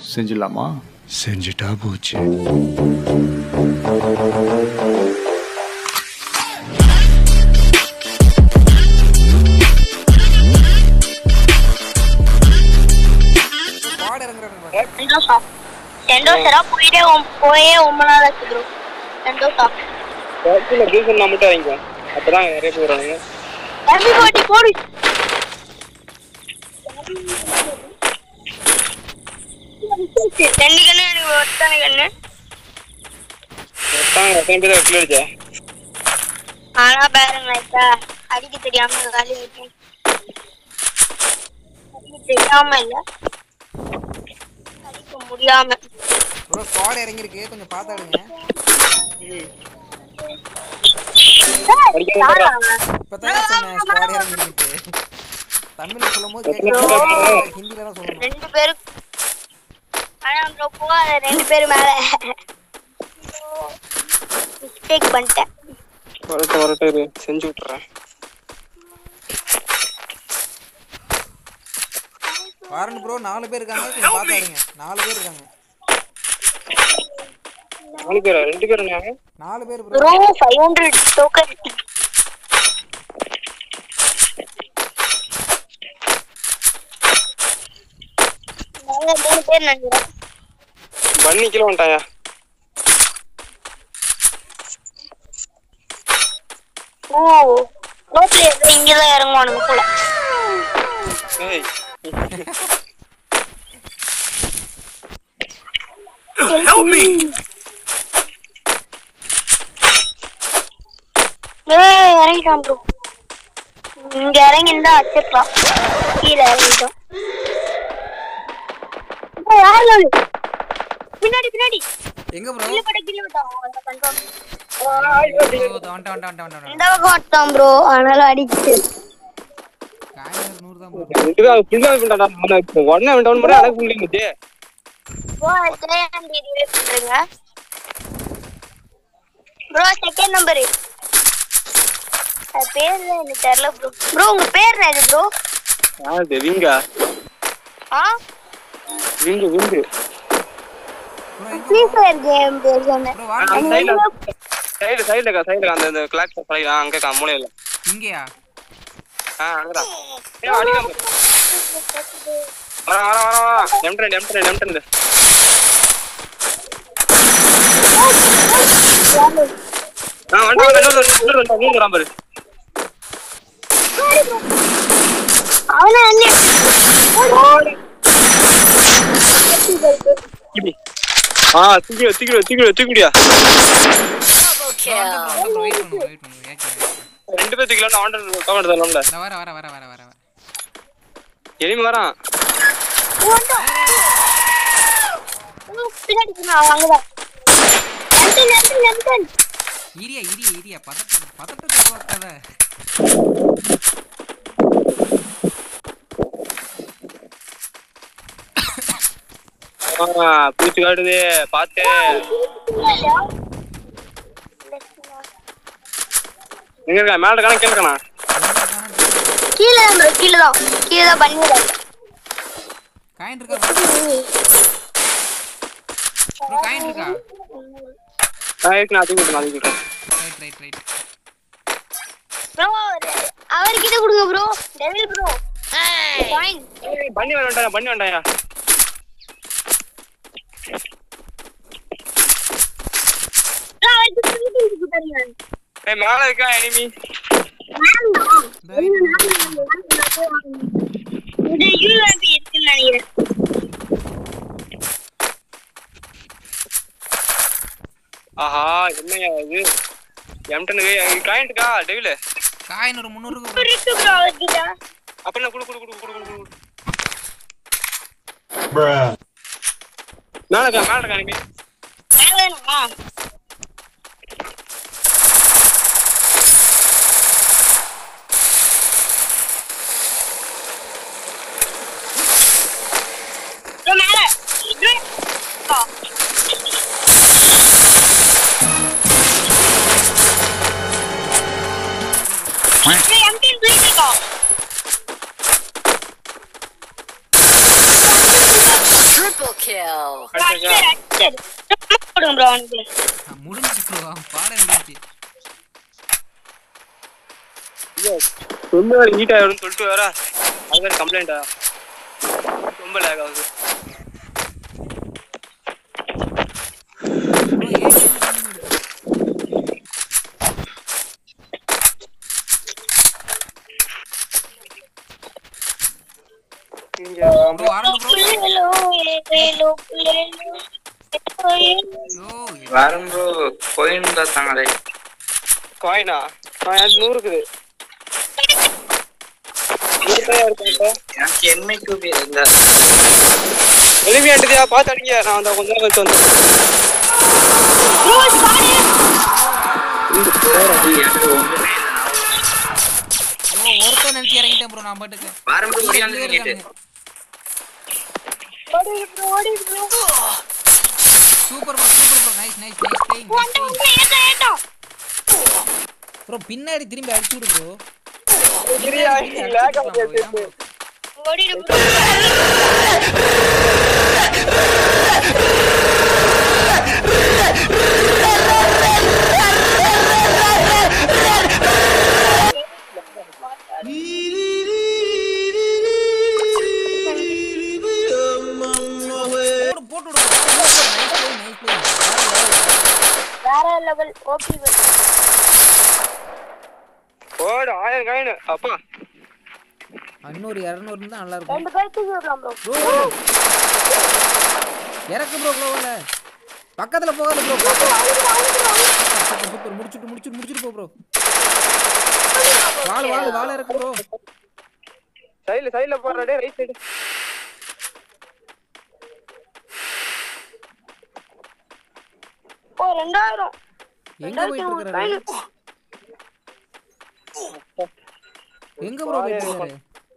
செஞ்சிடலாமா செஞ்சுட்டா போச்சு பாடு இறங்குறாங்க பாரு. செண்டோசா செண்டோசரா போயிட்டே ஒம்- போயே ரொம்ப நாள் ஆச்சு ப்ரோ செண்டோசா கீழே ஜூஸ் நான் மட்டும் வாங்கிக்கோ அப்பதான் நிறைய பேர் வருவாங்க தம்பி போட்டி போடு ரெண்டு கண்ணு எனக்கு ஒருத்தான கண்ணு மொத்தம் எத்தனை பேர் கிலோ அடிச்சா ஆனா பாருங்க இப்ப அடிக்க தெரியாம காலி வைக்கேன் அடிக்க தெரியாம இல்ல அடிக்க முடியாம ப்ரோ ஸ்குவாட் இறங்கிருக்கு கொஞ்சம் பார்த்தாடுங்க யாரா அவன்? இப்பதான் சொன்னேன் ஸ்குவாட் இறங்கிருக்கு தமிழ்ல சொல்லும்போது கேட்கல ஹிந்தில தான் சொல்லணும் ரெண்டு பேரும் ஆனா ப்ரோ போகாத ரெண்டு பேரும் மேல மிஸ்டேக் பண்ணிட்டேன் வரட்டும் வரட்டும் இரு, செஞ்சு விட்டுறேன் வாரன் ப்ரோ நாலு பேர் இருக்காங்க கொஞ்சம் பார்த்தாடுங்க நாலு பேர் இருக்காங்க நாலு பேரா ரெண்டு பேர் இருக்காங்க நாலு பேர் bro bro five hundred token நாங்க மூணு பேர் நினைக்கிறேன் பண்ணி கிலோ வந்துட்டாயா ஓ நோ பிளேயர் இங்கதான் இறங்குவானுங்க போல ஏய் ஏய் இறங்கிட்டான் ப்ரோ இங்க இறங்கிருந்தா வச்சிருக்கலாம் கீழே இறங்கிட்டோம் bro, யாரு அது? பின்னாடி பின்னாடி எங்க ப்ரோ கீழே போட்ட கீழே விட்டான் கன்ஃபார்ம் வந்துட்டான் வந்துட்டான் வந்துட்டான் வந்துட்டான் இந்த பக்கம் வட்டான் ப்ரோ அதனால அடிச்சு காயின் நூறு தான் ப்ரோ இதுதான் ஃபுல்லா பண்ணிட்டாடா நான் உடனே டவுன் பண்ணி எனக்கு ஃபுல்லி இருந்துச்சு ப்ரோ எத்தனையாம் தேதி release பண்றீங்க ப்ரோ செகண்ட் நம்பர் அது பேர் தான் எனக்கு தெரியல ப்ரோ ப்ரோ உங்க பேர் என்ன ப்ரோ யாரு விங்கா ஆ விங்கு விங்கு ப்ரோ எங்க ஃப்ரீ ஃபயர் கேம் பேர் சொன்னேன் ப்ரோ வாங்க அந்த சைடுல சைடு சைடுல சைடுல அந்த அந்த கிளாக் சைடு அங்க இருக்கா மூலையில இங்கயா ஆ அங்கடா ஏய் அடிக்காம வர வர வர வர எம்டன் எம்டன் எம்டன் ஆ வந்து வந்து இன்னொரு இன்னொரு வந்து மூணு வரான் பாரு அவனா அண்ணே இப்படி ஆ தூக்கி தூக்கி தூக்கி தூக்கிடியா ப்ரோ வெயிட் பண்ணுங்க வெயிட் பண்ணுங்க ஏச்சு ரெண்டு பேர் தூக்கிலாம் ஆண்டர் கவர் தரலாம்ல நான் வர வர வர வர வர வர எனிமி வரான் பின்னாடி போனா அங்கதான் நெம்டன் நெம்டன் நெம்டன் இரியா இரியா இரியா பதட்ட பதட்டத்தை உருவாக்காத ஆ பூச்சி காட்டுது பார்த்தேன் எங்க இருக்கா மேல கணக்கு கீழே இருக்கானா கீழே தான் bro, கீழே தான் கீழே தான் பண்ணிடுறேன் காயின் இருக்கா ப்ரோ காயின் இருக்கா ஆ இருக்கு நான் தூக்கி விட்டேன் நான் தூக்கி விட்டேன் ரைட் ரைட் ரைட் ப்ரோ அவர்கிட்ட கொடுங்க ப்ரோ டெவில் ப்ரோ பாயிண்ட் ஏய், பண்ணி வேண்டாம் பண்ணி வேண்டாயா அவருக்கு திருப்பி கொடுத்தாருங்க ஏய் மேல இருக்கா எனிமி இது யூஎம்பி இருக்குன்னு நினைக்கிறேன் ஆஹா என்னையா இது எம்டனுக்கு கிளைண்ட் இருக்கா டெவில காயின் ஒரு முந்நூறு இப்ப இருக்கு ப்ரோ அவர்கிட்ட அப்ப என்ன குடு குடு குடு குடு குடு குடு Bruh. மேல இருக்கா மேல இருக்கா எனிமி மேல வேணுமா bro, மேல bro. Ah. bro, empty and bleed இருக்கா? kill. அடிச்சாச்சா? சரி போடுங்க ப்ரோ அவனுக்கு முடிஞ்சு ப்ரோ பாடம் முடிஞ்சு ரொம்ப ஹீட் ஆயிடும்னு சொல்லிட்டு வேற அது வேற கம்ப்ளைண்டா ரொம்ப லேக் ஆகுது ப்ரோ ஏன் இங்க ப்ரோ ஆரம்பி ப்ரோ புள்ளேலோ, ஏலேலோ, புள்ளேலோ, ஏலேலோ. ஐயோ வரும் ப்ரோ கோயின் தான் தாங்களே காயினா அது நூறு இருக்குது நூறு இருக்கும் இப்போ எனக்கு எம்ஐ டூபி இந்த எளிமையாண்டதியா பார்த்து அடிங்க நான் அந்த கொஞ்ச நேரம் கழிச்சு வந்தேன் ப்ரோ, சாரி. எனக்கு ஒண்ணுமே இல்லை ப்ரோ ஒருத்தன் நினைச்சு இறங்கிட்டேன் ப்ரோ நான் பாட்டுக்கு வரும் ப்ரோ முடியாது நீங்க ஓடிடு ப்ரோ, ஓடிடு bro. Super bro super bro nice nice nice playing nice வந்து, ப்ளேயிங் வந்து, ஏட்டம், ஏட்டம். ப்ரோ பின்னாடி திரும்பி அடிச்சு விடு ப்ரோ சரியா லேக் ஆகுது ஓடிடு ப்ரோ. போடு போட்டு விடு நைஸ் ப்ளேயிங் நைஸ் ப்ளேயிங் வேற லெவல் ஓபி ஓடு ஆயிரம் காயின் அப்பா இன்னொரு இரநூறு இருந்தா நல்லா இருக்கும் ரெண்டு பேர் தூக்கி விடலாம் ப்ரோ ப்ரோ இறக்கு ப்ரோ ப்ரோவில் பக்கத்துல போகாத ப்ரோ சூப்பர் சூப்பர் முடிச்சுட்டு முடிச்சுட்டு முடிச்சுட்டு போ ப்ரோ வாழ வாழ வாழ இறக்கு ப்ரோ சைடுல சைடுல போடுறடே ரைட் சைடு ஓ ரெண்டாயிரம் எங்க போயிட்டு இருக்காரு எங்க ப்ரோ போயிட்டு இருக்காரு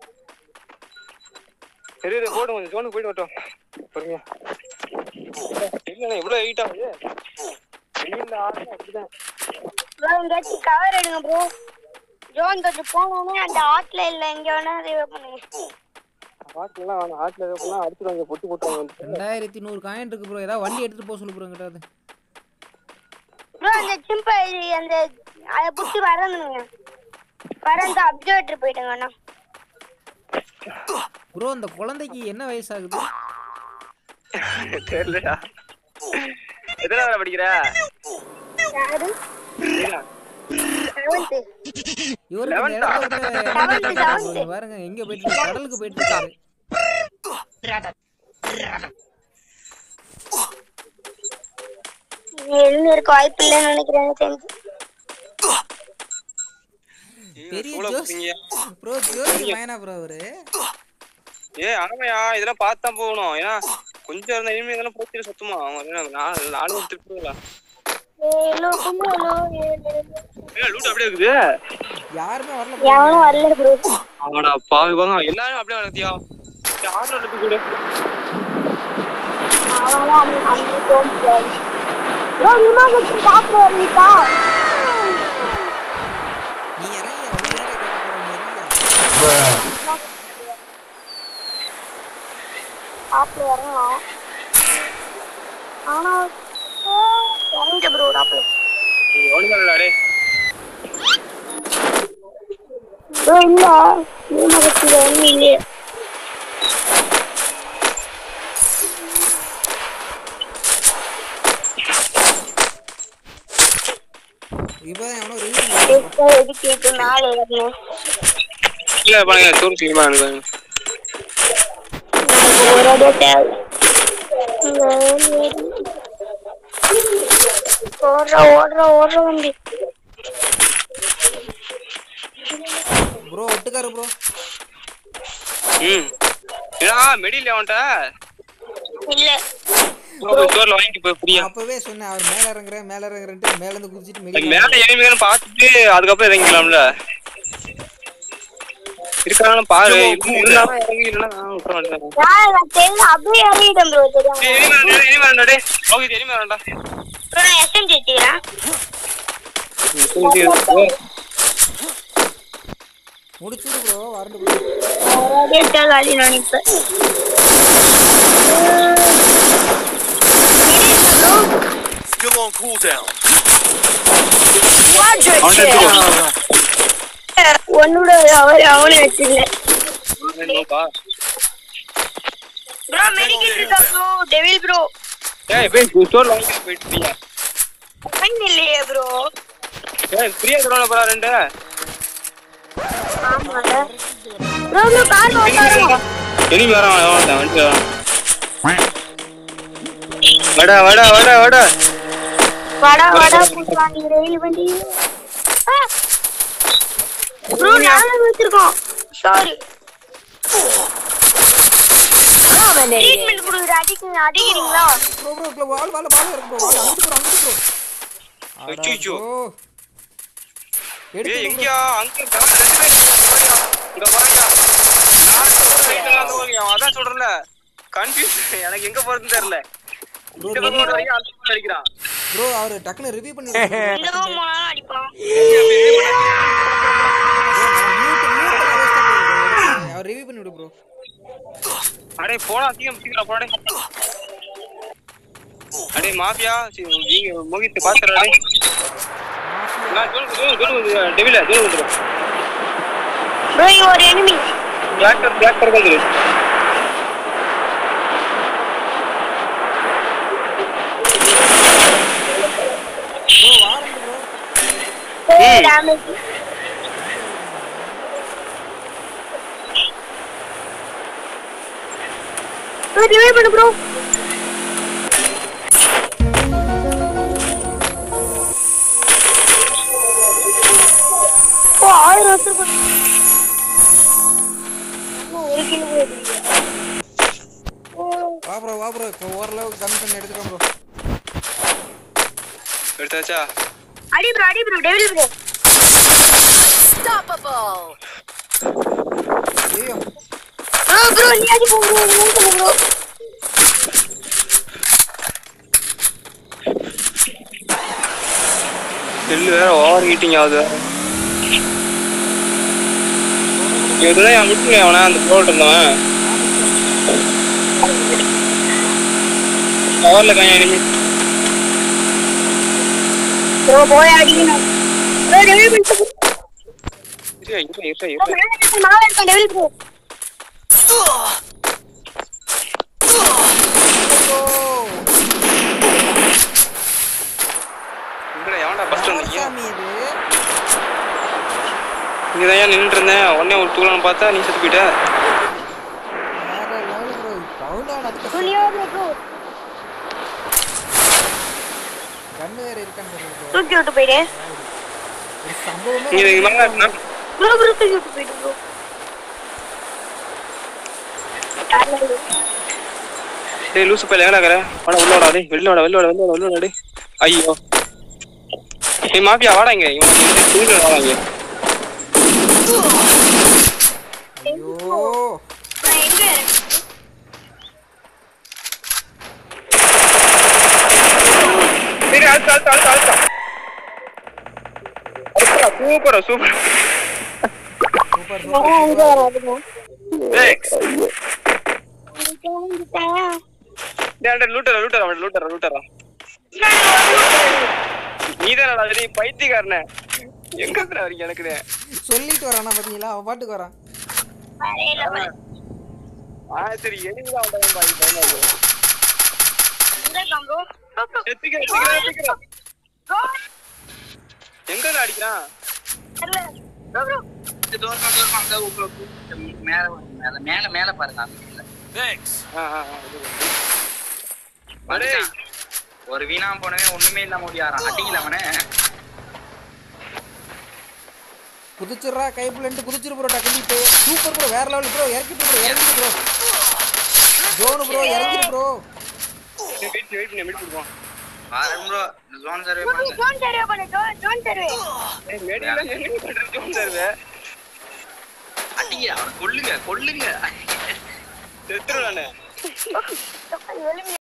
சரி இரு, போடு கொஞ்சம் ஜோனுக்கு போயிட்டு வரட்டும் பொறுமையா இல்ல இவ்வளவு வெயிட் ஆகுது வெயில்ல ஆடுனா அப்படிதான் ப்ரோ எங்கேயாச்சும் கவர் எடுங்க ப்ரோ ஜோன் தொட்டு போனோடனே அந்த ஆட்ல இல்ல எங்க வேணா ரிவைவ் பண்ணுங்க ஆட்டுலாம் வேணாம் ஆட்டுல இருக்கலாம் அடிச்சுடுவாங்க பொட்டு போட்டுருவாங்க ரெண்டாயிரத்தி நூறு காயின் இருக்கு ப்ரோ ஏதாவது வண்டி எடுத்துட்டு போக சொல்லு ப்ரோ எங்கிட்ட ப்ரோ அந்த சிம்பை அந்த அதை புடிச்சு வரணுங்க வரந்து அப்சர்வேட்டர் போயிட்டுங்க அண்ணா ப்ரோ அந்த குழந்தைக்கு என்ன வயசாகுது தெரியலடா எத்தனை வேலை படிக்கிற யாரு செவன்த்து இவருக்கு Eleventh இந்த ஆ? இடத்துல வந்து என்ன Seventh, கேட்டாங்க seventh. இங்க பாருங்க எங்க போயிட்டு இருக்காரு? கடலுக்கு போயிட்டு இருக்காரு எழுந்து இருக்க வாய்ப்பு இல்லைன்னு நினைக்கிறேன் எனக்கு தெரிஞ்சு பெரிய சூளை ஜோஸ் குடிங்க. ப்ரோ ஜோசி மயனா ப்ரோ அவரு ஏ ஆமாயா இதெல்லாம் பார்த்து தான் போகணும் ஏன்னா கொஞ்சம் இருந்த இனிமே இதெல்லாம் போச்சு சுத்தமா அவங்க என்ன நாலு நாலு வருஷம் திருப்பி ஏழு கும்பலோ ஏழு லூட் அப்படியே இருக்குது யாருமே வரல bro. எவனும் வரல ப்ரோ ஆமாடா பாவி வாங்க எல்லாரும் அப்படியே வளர்த்தியா ஆர்டர் இருக்கு கூட அவனும் அந்த அந்த போக முடியாது ப்ரோ விமானத்துக்கு சாப்பிட வரீங்களா நீ இறங்கி அவ்வளவு நேரம் கேட்க போற, நீ இறங்கி. சாப்பிட வரணும் ஆனா இறங்க ப்ரோ டாப்ல ஒழுங்கா டே ப்ரோ இல்ல விமானத்துக்கு ஒன்றும் இல்லையே இப்பதான் எவனோ review எதுக்கு மேலே வரணும் இல்ல பாருங்க தூரம் சீக்கிரமா அனுப்புங்க எனக்கு ஒரு அடியா தேவை ஓடுற ஓடுற ஓடுற வண்டி ப்ரோ ஒட்டுக்காரு ப்ரோ ம் ஏடா மெடியில் அவன்கிட்ட இல்ல ஸ்டோர்ல வாங்கிட்டு போய் புரியா அப்பவே சொன்னேன் அவர் மேல இறங்குறேன் மேல இறங்குறேன்ட்டு மேல இருந்து குதிச்சிட்டு மெடி மேல எனிமைகள் பார்த்துட்டு அதுக்கப்புறம் இறங்கிக்கலாம்ல இருக்கானாலும் பாரு இருந்தாலும் இறங்கி இல்லைன்னா நான் விட்டுற மாட்டேன் நான் நான் தெரியல அப்படியே இறங்கிட்டேன் ப்ரோ தெரியும் ஏய், எனிமே வரண்டா, எனிமே வரண்டா, டேய். ரோஹித், எனிமே வரண்டா. ப்ரோ நான் எஸ்எம்ஜி வச்சுக்கிறேன் முடிச்சுடு ப்ரோ வரண்டு ப்ரோ ஒரு அடியா காலி நான் இப்ப Still on cooldown. அவன்கிட்ட எடுத்துக்கோ ஒன்னோட அவர் அவனே வச்சிருந்தேன் நோப்பா ப்ரோ மெடிக்கெட் இருக்கா ப்ரோ டெவில் ப்ரோ ஏய் போய் ஸ்டோர்ல வாங்கிட்டு போயிட்டு ஃபைன் இல்லையே ப்ரோ ஏய் ஃப்ரீயா தரணும் போறா ரெண்டு ஆமால ப்ரோ ப்ரோ கார் ஓட்டாரு எனிமி வரான் அவன் வண்டி வரான் வடா வடா வடா வடா வாடா வாடா புடிச்சாங்க ரயில் வண்டி ப்ரோ நாங்க வச்சிருக்கோம் சாரி ட்ரீட்மெண்ட் கொடுக்குற அடிக்கிறீங்க அடிக்கிறீங்களா bro bro bro wall wall wall இருக்கு ப்ரோ வால் அங்கிட்டு ப்ரோ அங்கிட்டு ப்ரோ அச்சச்சோ. ஏய் எடுத்து எங்கயா அங்க நான் ரெண்டு பேர் இங்க வராங்க நான் சொல்றேன் ரைட்ல தான் போறீங்க அவன் அதான் சொல்றேன்ல கன்ஃபியூஸ் எனக்கு எங்க போறதுன்னு தெரியல இந்த பக்கம் ஒரு வரைக்கும் அந்த பக்கம் அடிக்கிறான் ப்ரோ அவர் டக்குன்னு ரிவ்யூ பண்ணி இந்த போனாலும் அடிப்பான் அவர் ரிவ்யூ பண்ணி விடு ப்ரோ அடே போடா சீக்கிரம் சீக்கிரம் போடா அடே மாஃபியா நீங்க மோகித் பாத்துறா டேய் நான் ஜோன் ஜோன் ஜோன் டெவில ஜோன் வந்துரும் ப்ரோ இங்க ஒரு எனிமி பிளாக்டர் பிளாக்டர் வந்து ப்ரோ வாரங்க ப்ரோ டேமேஜ் ப்ரோ ரிவைவ் பண்ணு ப்ரோ ஓ ஆயிரம் வச்சிருக்கோம் ஒரு கிலோ வா ப்ரோ வா ப்ரோ ஓரளவு கம்மி பண்ணி எடுத்துட்டோம் ப்ரோ எடுத்தாச்சா அடி ப்ரோ அடி ப்ரோ டெவில் ப்ரோ ஐயோ ப்ரோ ப்ரோ நீ அடி போ ப்ரோ நீ அடி போ ப்ரோ செல்லு வேற ஓவர் ஹீட்டிங் ஆகுது இதுதான் என் விட்டுல அவன அந்த போட்டு இருந்தவன் பவர்ல கையா இனிமே ப்ரோ போய் அடிக்கணும் ப்ரோ டெவில் பண்ணிட்டு இருடா, இருடா, இருடா, இருடா. மேல இருக்க மேல இருக்க டெவில் ப்ரோ இருடா, எவன்டா first வந்தீங்க? சாமி இது இங்கதான் ஏன் நின்னுட்டு இருந்தேன் உடனே ஒரு தூளான்னு பார்த்தா நீ செத்து போயிட்ட வேற லெவல் ப்ரோ டவுன் அதுக்கு துணியா ப்ரோ கண்ணு வேற இருக்கான்னு தெரியல ப்ரோ தூக்கி விட்டு போயிடு ஒரு சம்பவமே நீங்க இங்க மேல நடந்துச்சு. நான் ப்ரோ ப்ரோ தூக்கி விட்டு போயிடு ப்ரோ டேய் லூசு பையல எங்கடா இருக்கற வாடா உள்ள வாடா டேய் வெளில வாடா வெளில வாடா வெளில வாடா வெளில வாடா டேய் ஐயோ டேய் மாஃபியா வாடா இங்க இவன் இந்த தூக்கில வாடா இங்க ஐயோ நான் எங்க இருக்கேன் சரி அடுத்து அடுத்து அடுத்து அடுத்து சூப்பரா சூப்பர் சூப்பர் நான் எங்க வராதுங்க டேய் வந்துட்டேன் டேய் லூட்டரா லூட்டரா அவன் லூட்டரா லூட்டரா நீதானடா டேய் பைத்தியக்காரனே எங்க இருக்கற வரைக்கும் எனக்கு சொல்லிட்டு வரானா பாத்தீங்களா அவன் பாட்டுக்கு வரான் வரையில வர ஆ சரி எனிமி தான் வந்தவன் பாதி பயமா இருக்கு இருக்கான் ப்ரோ ப்ரோ ப்ரோ எத்திக்கிறேன் எத்திக்கிறேன் எத்திக்கிறேன் ப்ரோ எங்க இருந்து அடிக்கிறான் தெரியல ப்ரோ ப்ரோ தூரமா தூரமா அங்க உள்ள மேல வரும், மேல மேல மேல பாருங்க அந்த கீழ. Thanks. ஆ ஆ ஆ, இது. வந்துட்டான். ஒரு வீணா போனவே ஒண்ணுமே இல்லாம ஓடியாரான் அடிக்கல அவனே குதிச்சிடுறா கைப்புலன்ட்டு குதிச்சிரு ப்ரோ டக்குனு சூப்பர் ப்ரோ வேற லெவல் ப்ரோ இறக்கிட்டு ப்ரோ இறங்கிட்டு ப்ரோ ஜோனு ப்ரோ இறங்கிட்டு ப்ரோ வெயிட் வெயிட் பண்ணி வெயிட் பண்ணுவோம் பாருங்க ப்ரோ ஜோன் சர்வே ப்ரோ பண்ணுங்க ஜோன் சர்வே பண்ணு ஜோன் ஜோன் சர்வே ஏய் மேடில என்ன பண்றது ஜோன் தருவே அடிங்க அவனை கொல்லுங்க கொல்லுங்க செத்துரு நானு வெளியே